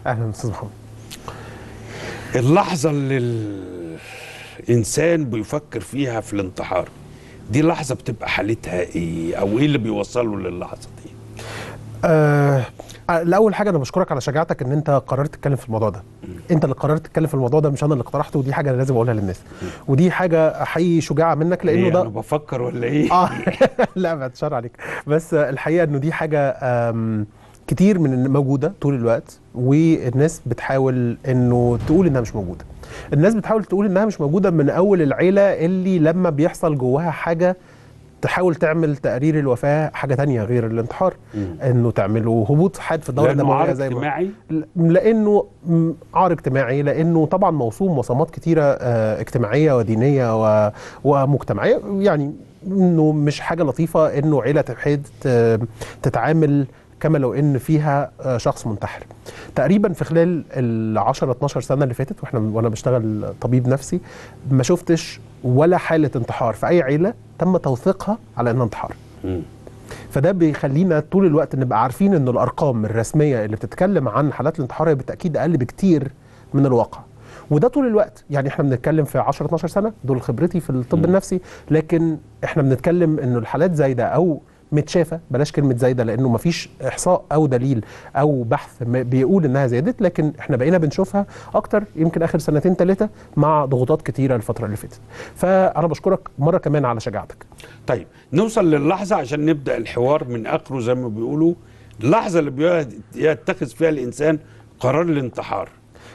اهلا استاذ محمد اللحظة اللي الإنسان بيفكر فيها في الانتحار دي لحظة بتبقى حالتها إيه أو إيه اللي بيوصله للحظة دي آه الاول حاجه انا بشكرك على شجاعتك ان انت قررت تتكلم في الموضوع ده انت اللي قررت تتكلم في الموضوع ده مش انا اللي اقترحته ودي حاجه انا لازم اقولها للناس ودي حاجه حقيقي شجاعه منك لانه إيه ده أنا بفكر ولا إيه اه لا بعد شر عليك بس الحقيقه انه دي حاجه آم، كتير من موجوده طول الوقت والناس بتحاول انه تقول انها مش موجوده الناس بتحاول تقول انها مش موجوده من اول العيله اللي لما بيحصل جواها حاجه تحاول تعمل تقرير الوفاه حاجه تانية غير الانتحار انه تعملوا هبوط حاد في الدوره لأنه الدمويه عارض زي ما اجتماعي لانه م- عار اجتماعي لانه طبعا موصوم وصمات كتيره آه، اجتماعيه ودينيه و- ومجتمعيه يعني انه مش حاجه لطيفه انه عيله تحيد ت- تتعامل كما لو ان فيها آه، شخص منتحر تقريبا في خلال ال 10 12 سنه اللي فاتت واحنا وانا بشتغل طبيب نفسي ما شفتش ولا حاله انتحار في اي عيله تم توثيقها على انها انتحار مم. فده بيخلينا طول الوقت نبقى عارفين ان الارقام الرسميه اللي بتتكلم عن حالات الانتحار هي بالتاكيد اقل بكتير من الواقع وده طول الوقت يعني احنا بنتكلم في 10 12 سنه دول خبرتي في الطب مم. النفسي لكن احنا بنتكلم انه الحالات زايده او متشافه بلاش كلمه زايده لانه مفيش احصاء او دليل او بحث م- بيقول انها زادت لكن احنا بقينا بنشوفها اكتر يمكن اخر سنتين ثلاثه مع ضغوطات كتيره الفتره اللي فاتت فانا بشكرك مره كمان على شجاعتك طيب نوصل للحظة عشان نبدأ الحوار من آخره زي ما بيقولوا اللحظة اللي بيت- يتخذ فيها الإنسان قرار الانتحار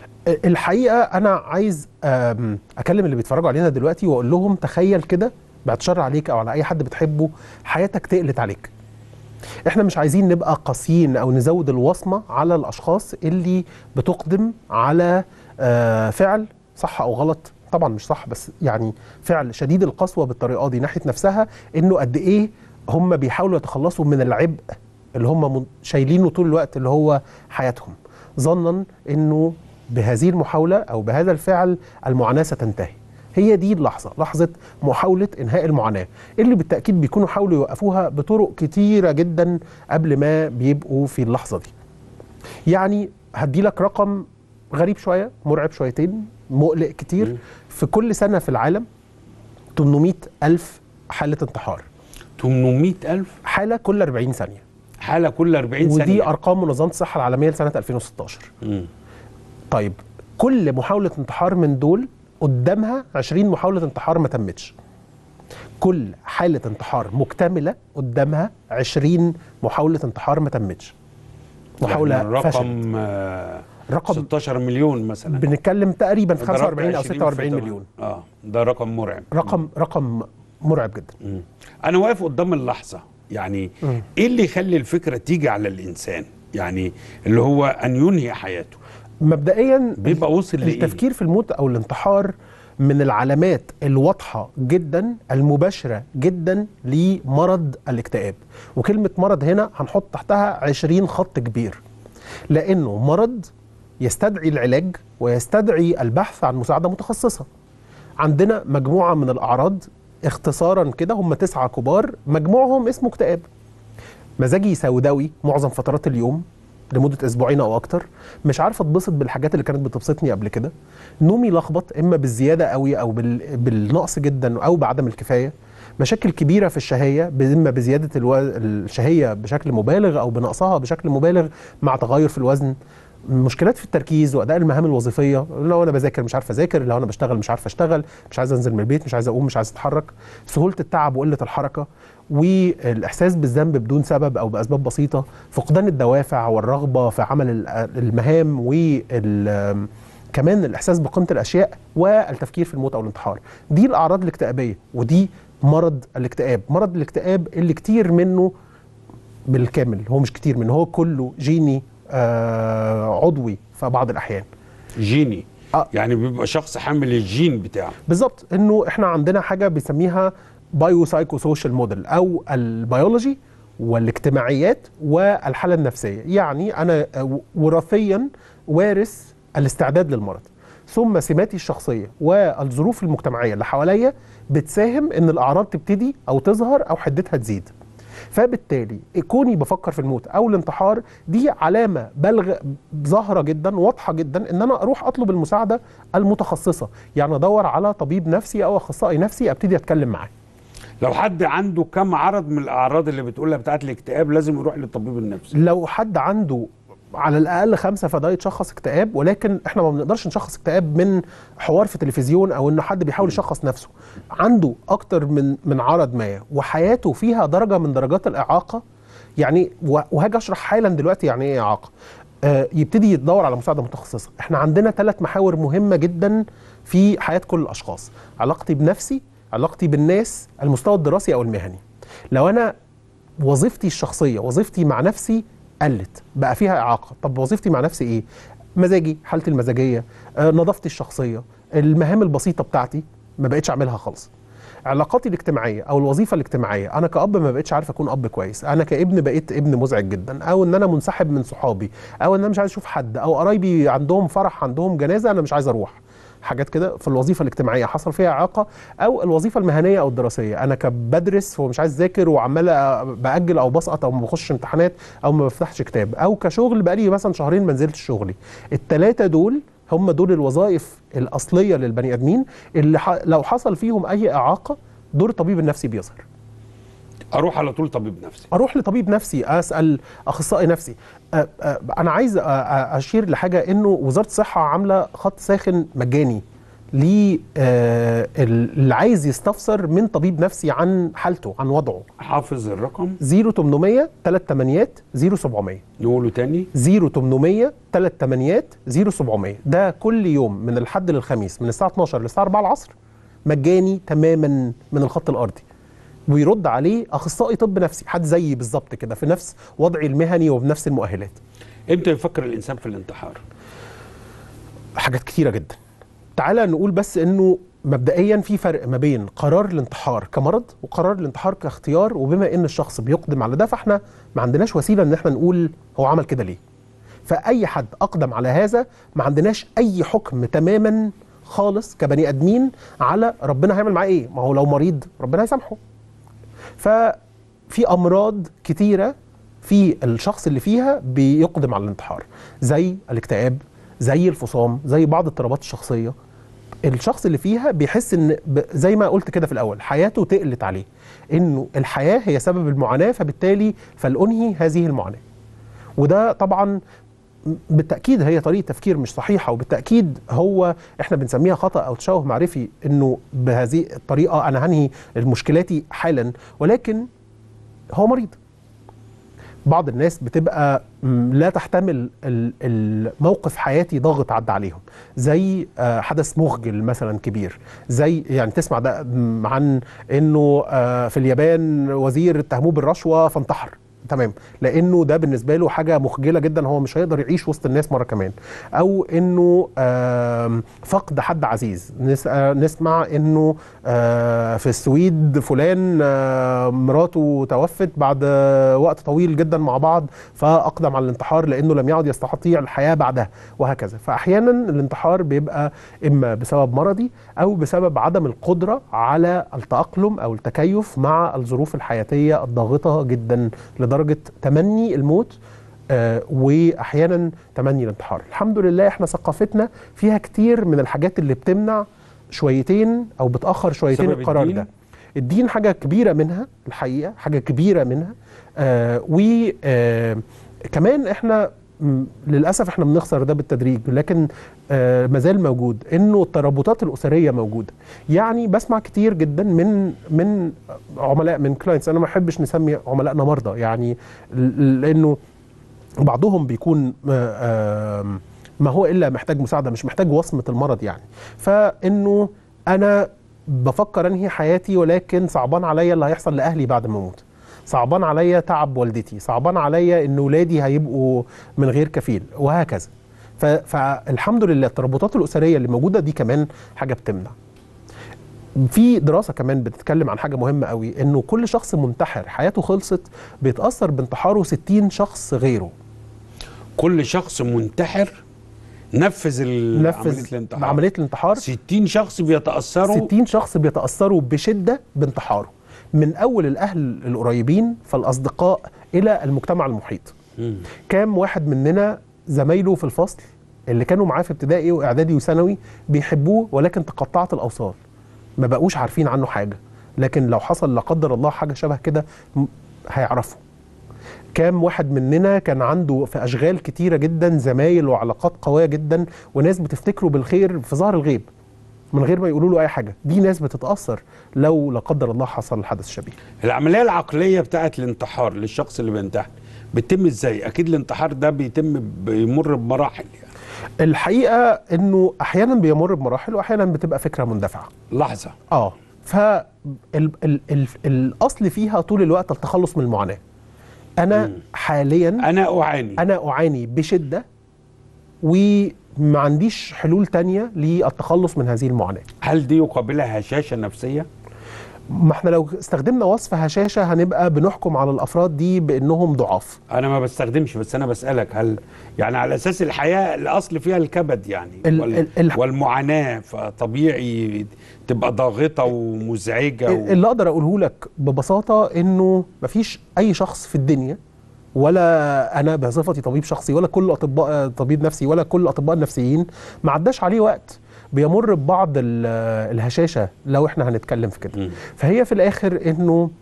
الحقيقه انا عايز أم، اكلم اللي بيتفرجوا علينا دلوقتي واقول لهم تخيل كده بعد شر عليك او على اي حد بتحبه حياتك تقلت عليك احنا مش عايزين نبقى قاسيين او نزود الوصمه على الاشخاص اللي بتقدم على آه، فعل صح او غلط طبعا مش صح بس يعني فعل شديد القسوه بالطريقه دي ناحيه نفسها انه قد ايه هم بيحاولوا يتخلصوا من العبء اللي هم من- شايلينه طول الوقت اللي هو حياتهم ظنا انه بهذه المحاوله او بهذا الفعل المعاناه ستنتهي هي دي اللحظه لحظه محاوله انهاء المعاناه اللي بالتاكيد بيكونوا حاولوا يوقفوها بطرق كتيره جدا قبل ما بيبقوا في اللحظه دي يعني هدي لك رقم غريب شويه مرعب شويتين مقلق كتير في كل سنه في العالم 800 ألف حالة انتحار 800 ألف حالة كل 40 ثانية حالة كل 40 ثانية ودي أرقام منظمة الصحة العالمية لسنة 2016 مم. طيب كل محاولة انتحار من دول قدامها 20 محاولة انتحار ما تمتش كل حالة انتحار مكتملة قدامها 20 محاولة انتحار ما تمتش محاولة يعني فشلت رقم آه، رقم 16 مليون مثلا بنتكلم تقريبا في ضربت 45 او 20 46 في مليون اه ده رقم مرعب رقم رقم مرعب جدا مم. انا واقف قدام اللحظه يعني مم. ايه اللي يخلي الفكره تيجي على الانسان يعني اللي هو ان ينهي حياته مبدئيا بيبقى وصل لايه التفكير في الموت او الانتحار من العلامات الواضحه جدا المباشره جدا لمرض الاكتئاب وكلمه مرض هنا هنحط تحتها 20 خط كبير لانه مرض يستدعي العلاج ويستدعي البحث عن مساعده متخصصه عندنا مجموعه من الاعراض اختصارا كده هم تسعه كبار مجموعهم اسمه اكتئاب مزاجي سوداوي معظم فترات اليوم لمدة أسبوعين أو أكتر مش عارف أتبسط بالحاجات اللي كانت بتبسطني قبل كده نومي لخبط إما بالزيادة قوي أو بال... بالنقص جدا أو بعدم الكفاية مشاكل كبيرة في الشهية إما بزيادة الو... الشهية بشكل مبالغ أو بنقصها بشكل مبالغ مع تغير في الوزن مشكلات في التركيز واداء المهام الوظيفيه لو انا بذاكر مش عارف اذاكر لو انا بشتغل مش عارف اشتغل مش عايز انزل من البيت مش عايز اقوم مش عايز اتحرك سهوله التعب وقله الحركه والاحساس بالذنب بدون سبب او باسباب بسيطه فقدان الدوافع والرغبه في عمل ال- المهام وال كمان الاحساس بقيمه الاشياء والتفكير في الموت او الانتحار دي الاعراض الاكتئابيه ودي مرض الاكتئاب مرض الاكتئاب اللي كتير منه بالكامل هو مش كتير منه هو كله جيني آه عضوي في بعض الاحيان جيني آه. يعني بيبقى شخص حامل الجين بتاعه بالظبط انه احنا عندنا حاجه بيسميها بايو سايكو سوشيال موديل او البيولوجي والاجتماعيات والحاله النفسيه يعني انا آه، وراثيا وارث الاستعداد للمرض ثم سماتي الشخصيه والظروف المجتمعيه اللي حواليا بتساهم ان الاعراض تبتدي او تظهر او حدتها تزيد فبالتالي كوني بفكر في الموت او الانتحار دي علامه بلغ ظاهره جدا واضحه جدا ان انا اروح اطلب المساعده المتخصصه يعني ادور على طبيب نفسي او اخصائي نفسي ابتدي اتكلم معاه لو حد عنده كم عرض من الاعراض اللي بتقولها بتاعت الاكتئاب لازم يروح للطبيب النفسي لو حد عنده على الاقل خمسه فده يتشخص اكتئاب ولكن احنا ما بنقدرش نشخص اكتئاب من حوار في تلفزيون او ان حد بيحاول يشخص نفسه عنده اكتر من من عرض ما وحياته فيها درجه من درجات الاعاقه يعني و- وهاجي اشرح حالا دلوقتي يعني ايه اعاقه آه يبتدي يدور على مساعده متخصصه احنا عندنا ثلاث محاور مهمه جدا في حياه كل الاشخاص علاقتي بنفسي علاقتي بالناس المستوى الدراسي او المهني لو انا وظيفتي الشخصيه وظيفتي مع نفسي قلت بقى فيها اعاقه طب وظيفتي مع نفسي ايه مزاجي حالتي المزاجيه آه، نظافتي الشخصيه المهام البسيطه بتاعتي ما بقتش اعملها خالص علاقاتي الاجتماعيه او الوظيفه الاجتماعيه انا كاب ما بقتش عارف اكون اب كويس انا كابن بقيت ابن مزعج جدا او ان انا منسحب من صحابي او ان انا مش عايز اشوف حد او قرايبي عندهم فرح عندهم جنازه انا مش عايز اروح حاجات كده في الوظيفه الاجتماعيه حصل فيها اعاقه او الوظيفه المهنيه او الدراسيه انا كبدرس ومش عايز اذاكر وعمال أ- باجل او بسقط او ما بخش امتحانات او ما بفتحش كتاب او كشغل بقالي مثلا شهرين ما نزلتش شغلي الثلاثه دول هم دول الوظائف الاصليه للبني ادمين اللي ح... لو حصل فيهم اي اعاقه دور الطبيب النفسي بيظهر اروح على طول طبيب نفسي اروح لطبيب نفسي اسال اخصائي نفسي أ- أ- انا عايز أ- أ- اشير لحاجه انه وزاره الصحه عامله خط ساخن مجاني ليه آه، اللي عايز يستفسر من طبيب نفسي عن حالته عن وضعه حافظ الرقم 0800 38 0700 نقوله تاني 0800 38 0700 ده كل يوم من الحد للخميس من الساعه 12 للساعه 4 العصر مجاني تماما من الخط الارضي ويرد عليه اخصائي طب نفسي حد زيي بالظبط كده في نفس وضعي المهني وبنفس المؤهلات امتى يفكر الانسان في الانتحار حاجات كتيره جدا تعالى نقول بس انه مبدئيا في فرق ما بين قرار الانتحار كمرض وقرار الانتحار كاختيار وبما ان الشخص بيقدم على ده فاحنا ما عندناش وسيله ان احنا نقول هو عمل كده ليه فاي حد اقدم على هذا ما عندناش اي حكم تماما خالص كبني ادمين على ربنا هيعمل معاه ايه ما هو لو مريض ربنا هيسامحه ففي امراض كتيره في الشخص اللي فيها بيقدم على الانتحار زي الاكتئاب زي الفصام زي بعض اضطرابات الشخصيه الشخص اللي فيها بيحس ان ب- زي ما قلت كده في الاول حياته تقلت عليه انه الحياه هي سبب المعاناه فبالتالي فلانهي هذه المعاناه وده طبعا بالتاكيد هي طريقه تفكير مش صحيحه وبالتاكيد هو احنا بنسميها خطا او تشوه معرفي انه بهذه الطريقه انا هنهي مشكلاتي حالا ولكن هو مريض بعض الناس بتبقى م، لا تحتمل ال- الموقف حياتي ضاغط عدى عليهم زي آه، حدث مخجل مثلا كبير زي يعني تسمع ده م، عن انه آه، في اليابان وزير اتهموه بالرشوه فانتحر تمام لانه ده بالنسبه له حاجه مخجله جدا هو مش هيقدر يعيش وسط الناس مره كمان او انه آم، فقد حد عزيز نس- آه، نسمع انه آه، في السويد فلان آه، مراته توفت بعد آه، وقت طويل جدا مع بعض فاقدم على الانتحار لانه لم يعد يستطيع الحياه بعدها وهكذا فاحيانا الانتحار بيبقى اما بسبب مرضي او بسبب عدم القدره على التاقلم او التكيف مع الظروف الحياتيه الضاغطه جدا لدرجه تمني الموت آه، واحيانا تمني الانتحار الحمد لله احنا ثقافتنا فيها كتير من الحاجات اللي بتمنع شويتين او بتاخر شويتين بسبب القرار الدين؟ ده الدين حاجه كبيره منها الحقيقه حاجه كبيره منها آه وكمان احنا م، للاسف احنا بنخسر ده بالتدريج لكن آه مازال موجود انه الترابطات الاسريه موجوده يعني بسمع كتير جدا من من عملاء من كلاينتس انا ما احبش نسمي عملائنا مرضى يعني ل- لانه بعضهم بيكون آه، آم، ما هو الا محتاج مساعده مش محتاج وصمه المرض يعني فانه انا بفكر انهي حياتي ولكن صعبان عليا اللي هيحصل لاهلي بعد ما اموت صعبان عليا تعب والدتي صعبان عليا ان ولادي هيبقوا من غير كفيل وهكذا ف- فالحمد لله الترابطات الاسريه اللي موجوده دي كمان حاجه بتمنع في دراسه كمان بتتكلم عن حاجه مهمه قوي انه كل شخص منتحر حياته خلصت بيتاثر بانتحاره 60 شخص غيره كل شخص منتحر نفذ ال- نفذ عمليه الانتحار عمليه الانتحار 60 شخص بيتاثروا 60 شخص بيتاثروا بشده بانتحاره من اول الاهل القريبين فالاصدقاء الى المجتمع المحيط مم. كام واحد مننا زمايله في الفصل اللي كانوا معاه في ابتدائي واعدادي وثانوي بيحبوه ولكن تقطعت الاوصال ما بقوش عارفين عنه حاجه لكن لو حصل لا قدر الله حاجه شبه كده م- هيعرفوا كام واحد مننا كان عنده في اشغال كتيره جدا زمايل وعلاقات قويه جدا وناس بتفتكره بالخير في ظهر الغيب من غير ما يقولوا له اي حاجه دي ناس بتتاثر لو لا قدر الله حصل حدث شبيه العمليه العقليه بتاعت الانتحار للشخص اللي بينتحر بتتم ازاي اكيد الانتحار ده بيتم بيمر بمراحل يعني الحقيقه انه احيانا بيمر بمراحل واحيانا بتبقى فكره مندفعه لحظه اه فالاصل فيها طول الوقت التخلص من المعاناه انا مم. حاليا انا اعاني انا اعاني بشده وما عنديش حلول تانية للتخلص من هذه المعاناه هل دي يقابلها هشاشه نفسيه ما احنا لو استخدمنا وصف هشاشه هنبقى بنحكم على الافراد دي بانهم ضعاف انا ما بستخدمش بس انا بسالك هل يعني على اساس الحياه الاصل فيها الكبد يعني ال- وال ال- ال- والمعاناه فطبيعي تبقى ضاغطه ومزعجه و... اللي اقدر اقوله لك ببساطه انه مفيش اي شخص في الدنيا ولا انا بصفتي طبيب شخصي ولا كل اطباء طبيب نفسي ولا كل الاطباء النفسيين ما عداش عليه وقت بيمر ببعض ال- الهشاشه لو احنا هنتكلم في كده مم. فهي في الاخر انه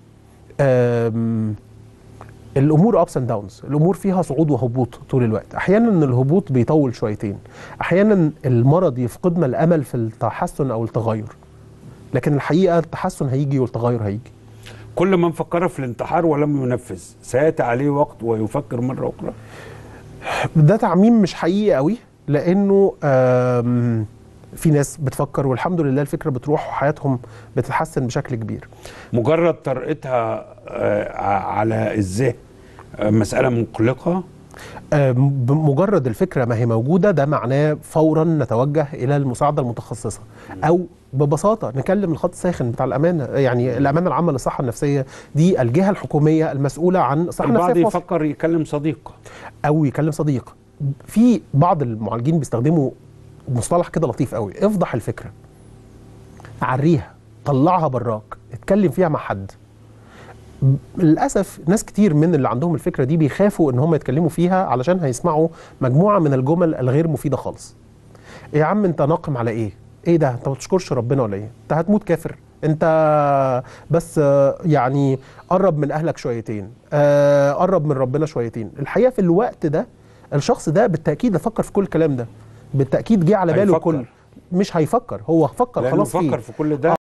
آم، الامور ابس اند داونز الامور فيها صعود وهبوط طول الوقت احيانا الهبوط بيطول شويتين احيانا المرض يفقدنا الامل في التحسن او التغير لكن الحقيقه التحسن هيجي والتغير هيجي كل من فكر في الانتحار ولم ينفذ سياتي عليه وقت ويفكر مره اخرى ده تعميم مش حقيقي قوي لانه آم، في ناس بتفكر والحمد لله الفكره بتروح وحياتهم بتتحسن بشكل كبير مجرد طرقتها آه، ع- على الذهن آه، مساله مقلقه آم، بمجرد الفكره ما هي موجوده ده معناه فورا نتوجه الى المساعده المتخصصه او ببساطه نكلم الخط الساخن بتاع الامانه يعني الامانه العامه للصحه النفسيه دي الجهه الحكوميه المسؤوله عن الصحه النفسيه البعض في مصر يفكر يكلم صديق او يكلم صديق في بعض المعالجين بيستخدموا مصطلح كده لطيف قوي افضح الفكره عريها طلعها براك اتكلم فيها مع حد ب- للاسف ناس كتير من اللي عندهم الفكره دي بيخافوا ان هم يتكلموا فيها علشان هيسمعوا مجموعه من الجمل الغير مفيده خالص يا عم انت ناقم على ايه ايه ده انت ما بتشكرش ربنا ولا ايه انت هتموت كافر انت بس آه، يعني قرب من اهلك شويتين آه، قرب من ربنا شويتين الحقيقه في الوقت ده الشخص ده بالتاكيد فكر في كل الكلام ده بالتاكيد جه على باله هيفكر. كل مش هيفكر هو فكر لانه خلاص فيه فكر في كل ده